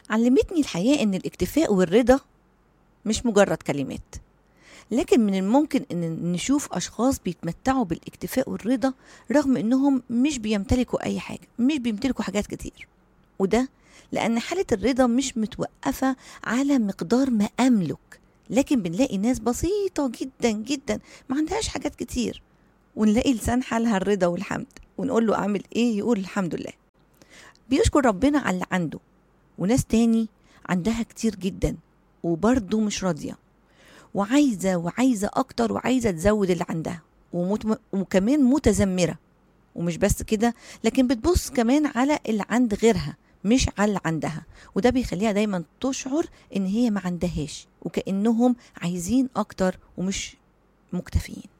علمتني الحياة إن الاكتفاء والرضا مش مجرد كلمات لكن من الممكن ان نشوف اشخاص بيتمتعوا بالاكتفاء والرضا رغم انهم مش بيمتلكوا اي حاجه مش بيمتلكوا حاجات كتير وده لان حاله الرضا مش متوقفه على مقدار ما املك لكن بنلاقي ناس بسيطه جدا جدا ما عندهاش حاجات كتير ونلاقي لسان حالها الرضا والحمد ونقول له اعمل ايه يقول الحمد لله بيشكر ربنا على اللي عنده وناس تاني عندها كتير جدا وبرضه مش راضيه وعايزه وعايزه اكتر وعايزه تزود اللي عندها ومت... وكمان متذمره ومش بس كده لكن بتبص كمان على اللي عند غيرها مش على اللي عندها وده بيخليها دايما تشعر ان هي ما عندهاش وكانهم عايزين اكتر ومش مكتفيين